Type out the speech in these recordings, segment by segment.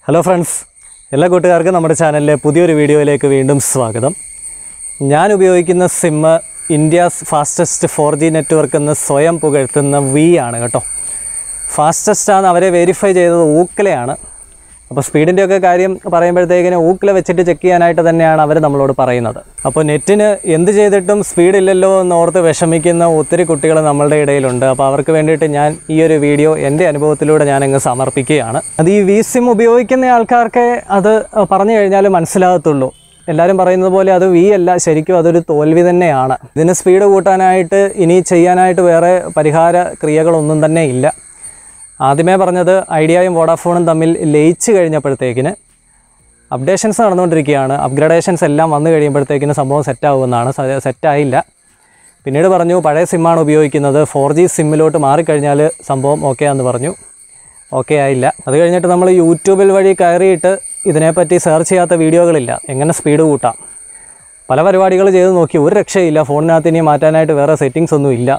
hello friends എല്ലാ കൂട്ടുകാർക്കും നമ്മുടെ ചാനലിലെ പുതിയൊരു വീഡിയോയിലേക്ക് വീണ്ടും സ്വാഗതം ഞാൻ ഉപയോഗിക്കുന്ന sim India's fastest four G network എന്ന് സ്വയം പുകഴ്ത്തുന്ന വി ആണ് കേട്ടോ ഫാസ്റ്റസ്റ്റ് ആണ് അവരെ വെരിഫൈ ചെയ്തത് ഊക്കലയാണ് അപ്പോൾ സ്പീഡിൻ്റെ ഒക്കെ കാര്യം പറയുമ്പോഴത്തേക്കിന് ഊക്കല വെച്ചിട്ട് ചെക്ക് ചെയ്യാനായിട്ട് തന്നെയാണ് അവർ നമ്മളോട് പറയുന്നത് അപ്പോൾ നെറ്റിന് എന്ത് ചെയ്തിട്ടും സ്പീഡ് ഇല്ലല്ലോ എന്ന് ഓർത്ത് വിഷമിക്കുന്ന ഒത്തിരി കുട്ടികൾ നമ്മളുടെ ഇടയിലുണ്ട് അപ്പോൾ അവർക്ക് വേണ്ടിയിട്ട് ഞാൻ ഈ ഒരു വീഡിയോ എൻ്റെ അനുഭവത്തിലൂടെ ഞാനങ്ങ് സമർപ്പിക്കുകയാണ് അത് ഈ വി സിം ഉപയോഗിക്കുന്ന ആൾക്കാർക്ക് അത് പറഞ്ഞു കഴിഞ്ഞാൽ മനസ്സിലാകത്തുള്ളൂ എല്ലാവരും പറയുന്നത് പോലെ അത് വി അല്ല ശരിക്കും അതൊരു തോൽവി തന്നെയാണ് ഇതിന് സ്പീഡ് കൂട്ടാനായിട്ട് ഇനി ചെയ്യാനായിട്ട് വേറെ പരിഹാര ക്രിയകളൊന്നും തന്നെ ഇല്ല ആദ്യമേ പറഞ്ഞത് ഐഡിയയും വോഡാഫോണും തമ്മിൽ ലയിച്ച് കഴിഞ്ഞപ്പോഴത്തേക്കിന് അപ്ഡേഷൻസ് നടന്നുകൊണ്ടിരിക്കുകയാണ് അപ്ഗ്രഡേഷൻസ് എല്ലാം വന്നു കഴിയുമ്പോഴത്തേക്കിന് സംഭവം സെറ്റാവുമെന്നാണ് സെറ്റായില്ല പിന്നീട് പറഞ്ഞു പഴയ സിമ്മാണ് ഉപയോഗിക്കുന്നത് ഫോർ ജി സിമ്മിലോട്ട് മാറിക്കഴിഞ്ഞാൽ സംഭവം ഓക്കെ ആണെന്ന് പറഞ്ഞു ഓക്കെ ആയില്ല അത് കഴിഞ്ഞിട്ട് നമ്മൾ യൂട്യൂബിൽ വഴി കയറിയിട്ട് ഇതിനെപ്പറ്റി സെർച്ച് ചെയ്യാത്ത വീഡിയോകളില്ല എങ്ങനെ സ്പീഡ് കൂട്ടാം പല പരിപാടികൾ ചെയ്ത് നോക്കി ഒരു രക്ഷയില്ല ഫോണിനകത്ത് ഇനി മാറ്റാനായിട്ട് വേറെ സെറ്റിങ്സ് ഒന്നും ഇല്ല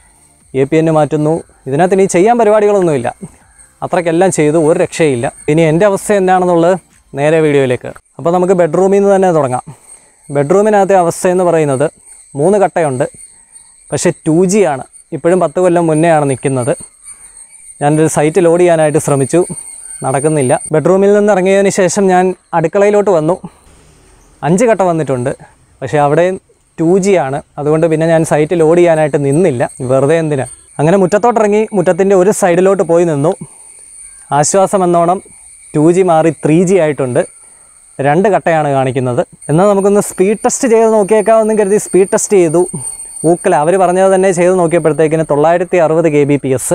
എ പി എന്ന് മാറ്റുന്നു ഇതിനകത്ത് ഇനി ചെയ്യാൻ പരിപാടികളൊന്നുമില്ല അത്രയ്ക്കെല്ലാം ചെയ്തു ഒരു രക്ഷയില്ല ഇനി എൻ്റെ അവസ്ഥ എന്താണെന്നുള്ളത് നേരെ വീഡിയോയിലേക്ക് അപ്പോൾ നമുക്ക് ബെഡ്റൂമിൽ നിന്ന് തന്നെ തുടങ്ങാം ബെഡ്റൂമിനകത്തെ അവസ്ഥ എന്ന് പറയുന്നത് മൂന്ന് കട്ടയുണ്ട് പക്ഷേ ടു ജി ആണ് ഇപ്പോഴും പത്ത് കൊല്ലം മുന്നേ ആണ് നിൽക്കുന്നത് ഞാനൊരു സൈറ്റ് ലോഡ് ചെയ്യാനായിട്ട് ശ്രമിച്ചു നടക്കുന്നില്ല ബെഡ്റൂമിൽ നിന്ന് ഇറങ്ങിയതിന് ശേഷം ഞാൻ അടുക്കളയിലോട്ട് വന്നു അഞ്ച് കട്ട വന്നിട്ടുണ്ട് പക്ഷേ അവിടെ ടു ജി ആണ് അതുകൊണ്ട് പിന്നെ ഞാൻ സൈറ്റ് ലോഡ് ചെയ്യാനായിട്ട് നിന്നില്ല വെറുതെ എന്തിനാ അങ്ങനെ മുറ്റത്തോട്ടിറങ്ങി മുറ്റത്തിൻ്റെ ഒരു സൈഡിലോട്ട് പോയി നിന്നു ആശ്വാസം എന്നോണം ടു ജി മാറി ത്രീ ജി ആയിട്ടുണ്ട് രണ്ട് കട്ടയാണ് കാണിക്കുന്നത് എന്നാൽ നമുക്കൊന്ന് സ്പീഡ് ടെസ്റ്റ് ചെയ്ത് നോക്കിയേക്കാമെന്നും കരുതി സ്പീഡ് ടെസ്റ്റ് ചെയ്തു ഊക്കല അവർ പറഞ്ഞത് തന്നെ ചെയ്ത് നോക്കിയപ്പോഴത്തേക്കിന് തൊള്ളായിരത്തി അറുപത് കെ ബി പി എസ്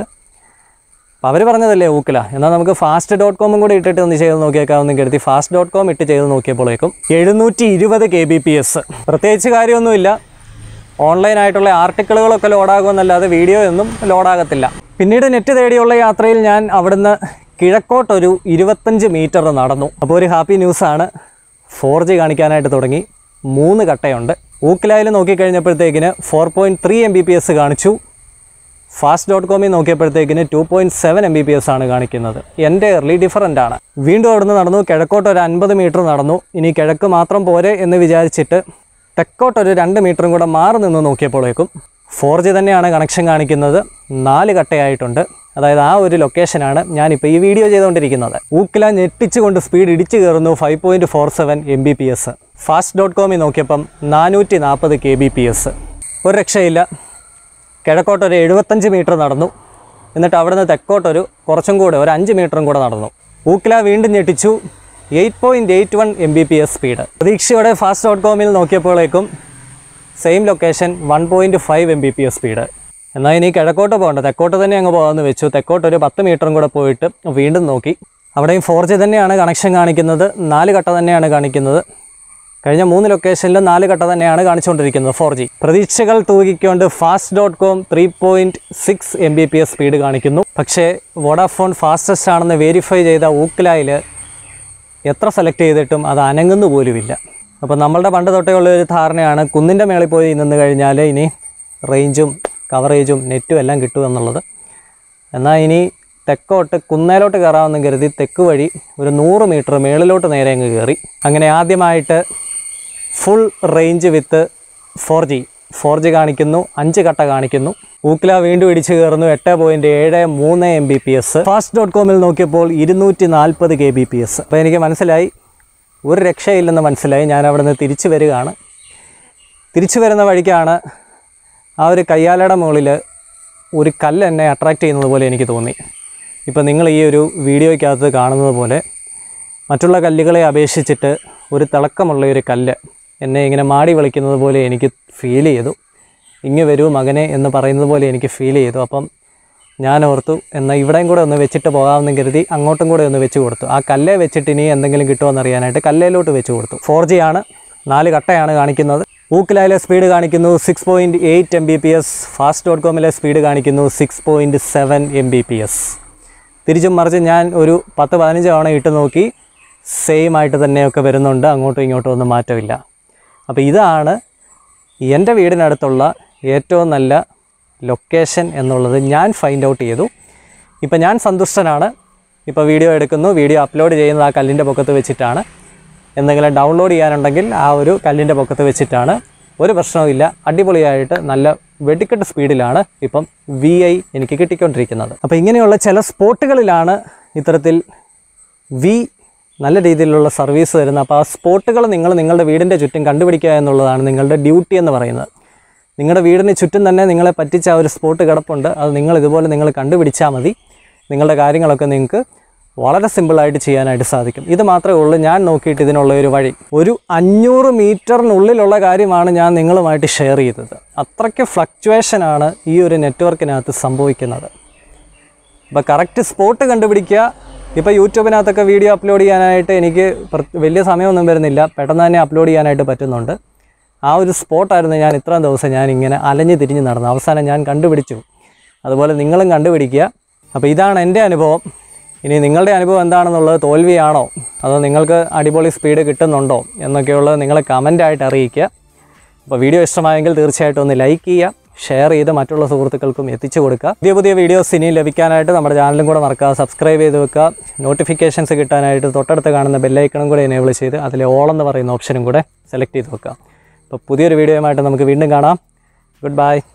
അപ്പോൾ അവർ പറഞ്ഞതല്ലേ ഊക്കല എന്നാൽ നമുക്ക് ഫാസ്റ്റ് ഡോട്ട് കോമും കൂടി ഇട്ടിട്ട് ഒന്ന് ചെയ്ത് നോക്കിയേക്കാമെന്നും കരുതി ഫാസ്റ്റ് ഡോട്ട് കോം ഇട്ട് ചെയ്ത് നോക്കിയപ്പോഴേക്കും എഴുന്നൂറ്റി ഇരുപത് കെ ബി പി എസ് പ്രത്യേകിച്ച് കാര്യമൊന്നുമില്ല ഓൺലൈനായിട്ടുള്ള ആർട്ടിക്കിളുകളൊക്കെ ലോഡാകുമെന്നല്ലാതെ വീഡിയോ ഒന്നും ലോഡാകത്തില്ല പിന്നീട് നെറ്റ് തേടിയുള്ള യാത്രയിൽ ഞാൻ അവിടുന്ന് കിഴക്കോട്ടൊരു ഇരുപത്തഞ്ച് മീറ്റർ നടന്നു അപ്പോൾ ഒരു ഹാപ്പി ന്യൂസാണ് ഫോർ ജി കാണിക്കാനായിട്ട് തുടങ്ങി മൂന്ന് കട്ടയുണ്ട് ഊക്കിലായിൽ നോക്കിക്കഴിഞ്ഞപ്പോഴത്തേക്കിന് four point three M B P S കാണിച്ചു ഫാസ്റ്റ് ഡോട്ട് കോമിൽ നോക്കിയപ്പോഴത്തേക്കിന് two point seven M B P S ആണ് കാണിക്കുന്നത് എൻ്റെ എർലി ഡിഫറൻ്റ് ആണ് വീണ്ടും അവിടുന്ന് നടന്നു കിഴക്കോട്ട് ഒരു അൻപത് മീറ്റർ നടന്നു ഇനി കിഴക്ക് മാത്രം പോരെ എന്ന് വിചാരിച്ചിട്ട് തെക്കോട്ട് ഒരു രണ്ട് മീറ്ററും കൂടെ മാറി നിന്ന് നോക്കിയപ്പോഴേക്കും ഫോർ ജി തന്നെയാണ് കണക്ഷൻ കാണിക്കുന്നത് നാല് കട്ടയായിട്ടുണ്ട് അതായത് ആ ഒരു ലൊക്കേഷനാണ് ഞാനിപ്പോൾ ഈ വീഡിയോ ചെയ്തുകൊണ്ടിരിക്കുന്നത് ഊക്കില ഞെട്ടിച്ചുകൊണ്ട് സ്പീഡ് ഇടിച്ചു കയറുന്നു five point four seven M B P S fast dot കോമിൽ നോക്കിയപ്പം നാനൂറ്റി നാൽപ്പത് കെ ബി പി എസ് ഒരു രക്ഷയില്ല കിഴക്കോട്ടൊരു എഴുപത്തഞ്ച് മീറ്റർ നടന്നു എന്നിട്ട് അവിടുന്ന് തെക്കോട്ടൊരു കുറച്ചും കൂടെ ഒരു അഞ്ച് മീറ്ററും കൂടെ നടന്നു ഊക്കില വീണ്ടും ഞെട്ടിച്ചു eight point eight one M B P S speed പ്രതീക്ഷയോടെ ഫാസ്റ്റ് ഡോട്ട് കോമിൽ നോക്കിയപ്പോഴേക്കും same location one point five M B P S speed എന്നാൽ ഇനി കിഴക്കോട്ട് പോകണ്ട തെക്കോട്ട് തന്നെ അങ്ങ് പോകാമെന്ന് വെച്ചു തെക്കോട്ട് ഒരു പത്ത് മീറ്ററും കൂടെ പോയിട്ട് വീണ്ടും നോക്കി അവിടെയും ഫോർ ജി തന്നെയാണ് കണക്ഷൻ കാണിക്കുന്നത് നാല് കട്ട തന്നെയാണ് കാണിക്കുന്നത് കഴിഞ്ഞ മൂന്ന് ലൊക്കേഷനിലും നാല് കട്ട തന്നെയാണ് കാണിച്ചുകൊണ്ടിരിക്കുന്നത് ഫോർ ജി പ്രതീക്ഷകൾ തൂകിക്കൊണ്ട് fast dot com three point six M B P S speed കാണിക്കുന്നു പക്ഷേ വോഡാഫോൺ ഫാസ്റ്റസ്റ്റ് ആണെന്ന് വെരിഫൈ ചെയ്ത ഊക്കിലായിൽ എത്ര സെലക്ട് ചെയ്തിട്ടും അത് അനങ്ങുന്നു പോലുമില്ല അപ്പോൾ നമ്മളുടെ പണ്ട് തൊട്ടേ ഉള്ള ഒരു ധാരണയാണ് കുന്നിൻ്റെ മേളിൽ പോയി നിന്ന് കഴിഞ്ഞാൽ ഇനി റേഞ്ചും കവറേജും നെറ്റും എല്ലാം കിട്ടും എന്നുള്ളത് എന്നാൽ ഇനി തെക്കോട്ട് കുന്നേലോട്ട് കയറാമെന്ന് കരുതി തെക്ക് വഴി ഒരു നൂറ് മീറ്റർ മേളിലോട്ട് നേരെ അങ്ങ് കയറി അങ്ങനെ ആദ്യമായിട്ട് full range with four G four G കാണിക്കുന്നു അഞ്ച് കട്ട കാണിക്കുന്നു ഊക്കില വീണ്ടും ഇടിച്ചു കയറുന്നു എട്ട് പോയിൻറ്റ് ഏഴ് മൂന്ന് M B P S fast dot കോമിൽ നോക്കിയപ്പോൾ ഇരുന്നൂറ്റി നാൽപ്പത് കെ ബി പി എസ് അപ്പോൾ എനിക്ക് മനസ്സിലായി ഒരു രക്ഷയില്ലെന്ന് മനസ്സിലായി ഞാൻ അവിടെ നിന്ന് തിരിച്ചു വരികയാണ് തിരിച്ചു വരുന്ന വഴിക്കാണ് ആ ഒരു കയ്യാലയുടെ മുകളിൽ ഒരു കല്ല് എന്നെ അട്രാക്റ്റ് ചെയ്യുന്നത് പോലെ എനിക്ക് തോന്നി ഇപ്പം നിങ്ങൾ ഈ ഒരു വീഡിയോയ്ക്കകത്ത് കാണുന്നത് പോലെ മറ്റുള്ള കല്ലുകളെ അപേക്ഷിച്ചിട്ട് ഒരു തിളക്കമുള്ള ഒരു കല്ല് എന്നെ ഇങ്ങനെ മാടി വിളിക്കുന്നത് പോലെ എനിക്ക് ഫീൽ ചെയ്തു ഇങ്ങ് വരൂ മകനെ എന്ന് പറയുന്നത് പോലെ എനിക്ക് ഫീൽ ചെയ്തു അപ്പം ഞാൻ ഓർത്തു എന്നാൽ ഇവിടെയും കൂടെ ഒന്ന് വെച്ചിട്ട് പോകാമെന്ന് കരുതി അങ്ങോട്ടും കൂടെ ഒന്ന് വെച്ച് കൊടുത്തു ആ കല്ലേ വെച്ചിട്ട് ഇനി എന്തെങ്കിലും കിട്ടുമോ എന്നറിയാനായിട്ട് കല്ലേലോട്ട് വെച്ച് കൊടുത്തു ഫോർ ജി ആണ് നാല് കട്ടയാണ് കാണിക്കുന്നത് ഊക്കിലായിലെ സ്പീഡ് കാണിക്കുന്നു six point eight M B P S fast dot കോമിലെ സ്പീഡ് കാണിക്കുന്നു six point seven M B P S തിരിച്ചും മറിച്ച് ഞാൻ ഒരു പത്ത് പതിനഞ്ച് തവണ ഇട്ട് നോക്കി സെയിം ആയിട്ട് തന്നെയൊക്കെ വരുന്നുണ്ട് അങ്ങോട്ടും ഇങ്ങോട്ടും ഒന്നും മാറ്റമില്ല അപ്പോൾ ഇതാണ് എൻ്റെ വീടിനടുത്തുള്ള ഏറ്റവും നല്ല ലൊക്കേഷൻ എന്നുള്ളത് ഞാൻ ഫൈൻഡ് ഔട്ട് ചെയ്തു ഇപ്പം ഞാൻ സന്തുഷ്ടനാണ് ഇപ്പോൾ വീഡിയോ എടുക്കുന്നു വീഡിയോ അപ്ലോഡ് ചെയ്യുന്നത് ആ കല്ലിൻ്റെ പൊക്കത്ത് വെച്ചിട്ടാണ് എന്തെങ്കിലും ഡൗൺലോഡ് ചെയ്യാനുണ്ടെങ്കിൽ ആ ഒരു കല്ലിൻ്റെ പൊക്കത്ത് വെച്ചിട്ടാണ് ഒരു പ്രശ്നവുമില്ല അടിപൊളിയായിട്ട് നല്ല വെടിക്കെട്ട് സ്പീഡിലാണ് ഇപ്പം വി ഐ എനിക്ക് കിട്ടിക്കൊണ്ടിരിക്കുന്നത് അപ്പോൾ ഇങ്ങനെയുള്ള ചില സ്പോട്ടുകളിലാണ് ഇത്തരത്തിൽ വി നല്ല രീതിയിലുള്ള സർവീസ് തരുന്നത് അപ്പോൾ ആ സ്പോട്ടുകൾ നിങ്ങൾ നിങ്ങളുടെ വീടിൻ്റെ ചുറ്റും കണ്ടുപിടിക്കുക എന്നുള്ളതാണ് നിങ്ങളുടെ ഡ്യൂട്ടി എന്ന് പറയുന്നത് നിങ്ങളുടെ വീടിന് ചുറ്റും തന്നെ നിങ്ങളെ പറ്റിച്ച ആ ഒരു സ്പോട്ട് കിടപ്പുണ്ട് അത് നിങ്ങൾ ഇതുപോലെ നിങ്ങൾ കണ്ടുപിടിച്ചാൽ മതി നിങ്ങളുടെ കാര്യങ്ങളൊക്കെ നിങ്ങൾക്ക് വളരെ സിമ്പിളായിട്ട് ചെയ്യാനായിട്ട് സാധിക്കും ഇത് മാത്രമേ ഉള്ളൂ ഞാൻ നോക്കിയിട്ട് ഇതിനുള്ള ഒരു വഴി ഒരു അഞ്ഞൂറ് മീറ്ററിനുള്ളിലുള്ള കാര്യമാണ് ഞാൻ നിങ്ങളുമായിട്ട് ഷെയർ ചെയ്തത് അത്രയ്ക്ക് ഫ്ലക്ച്വേഷനാണ് ഈ ഒരു നെറ്റ്വർക്കിനകത്ത് സംഭവിക്കുന്നത് അപ്പോൾ കറക്റ്റ് സ്പോട്ട് കണ്ടുപിടിക്കുക ഇപ്പോൾ യൂട്യൂബിനകത്തൊക്കെ വീഡിയോ അപ്ലോഡ് ചെയ്യാനായിട്ട് എനിക്ക് പ്ര- വലിയ സമയമൊന്നും വരുന്നില്ല പെട്ടെന്ന് തന്നെ അപ്ലോഡ് ചെയ്യാനായിട്ട് പറ്റുന്നുണ്ട് ആ ഒരു സ്പോട്ടായിരുന്നു ഞാൻ ഇത്രയും ദിവസം ഞാൻ ഇങ്ങനെ അലഞ്ഞു തിരിഞ്ഞ് നടന്നു അവസാനം ഞാൻ കണ്ടുപിടിച്ചു അതുപോലെ നിങ്ങളും കണ്ടുപിടിക്കുക അപ്പോൾ ഇതാണ് എൻ്റെ അനുഭവം ഇനി നിങ്ങളുടെ അനുഭവം എന്താണെന്നുള്ളത് തോൽവിയാണോ അതോ നിങ്ങൾക്ക് അടിപൊളി സ്പീഡ് കിട്ടുന്നുണ്ടോ എന്നൊക്കെയുള്ളത് നിങ്ങൾ കമൻ്റായിട്ട് അറിയിക്കുക അപ്പോൾ വീഡിയോ ഇഷ്ടമായെങ്കിൽ തീർച്ചയായിട്ടും ഒന്ന് ലൈക്ക് ചെയ്യുക ഷെയർ ചെയ്ത് മറ്റുള്ള സുഹൃത്തുക്കൾക്കും എത്തിച്ചു കൊടുക്കുക പുതിയ പുതിയ വീഡിയോസ് ഇനി ലഭിക്കാനായിട്ട് നമ്മുടെ ചാനലും കൂടെ മറക്കുക സബ്സ്ക്രൈബ് ചെയ്ത് വെക്കുക നോട്ടിഫിക്കേഷൻസ് കിട്ടാനായിട്ട് തൊട്ടടുത്ത് കാണുന്ന ബെല്ലൈക്കണും കൂടെ എനേബിൾ ചെയ്ത് അതിൽ ഓൾ എന്ന് പറയുന്ന ഓപ്ഷനും കൂടെ സെലക്ട് ചെയ്ത് വെക്കുക അപ്പോൾ പുതിയൊരു വീഡിയോയുമായിട്ട് നമുക്ക് വീണ്ടും കാണാം ഗുഡ് ബൈ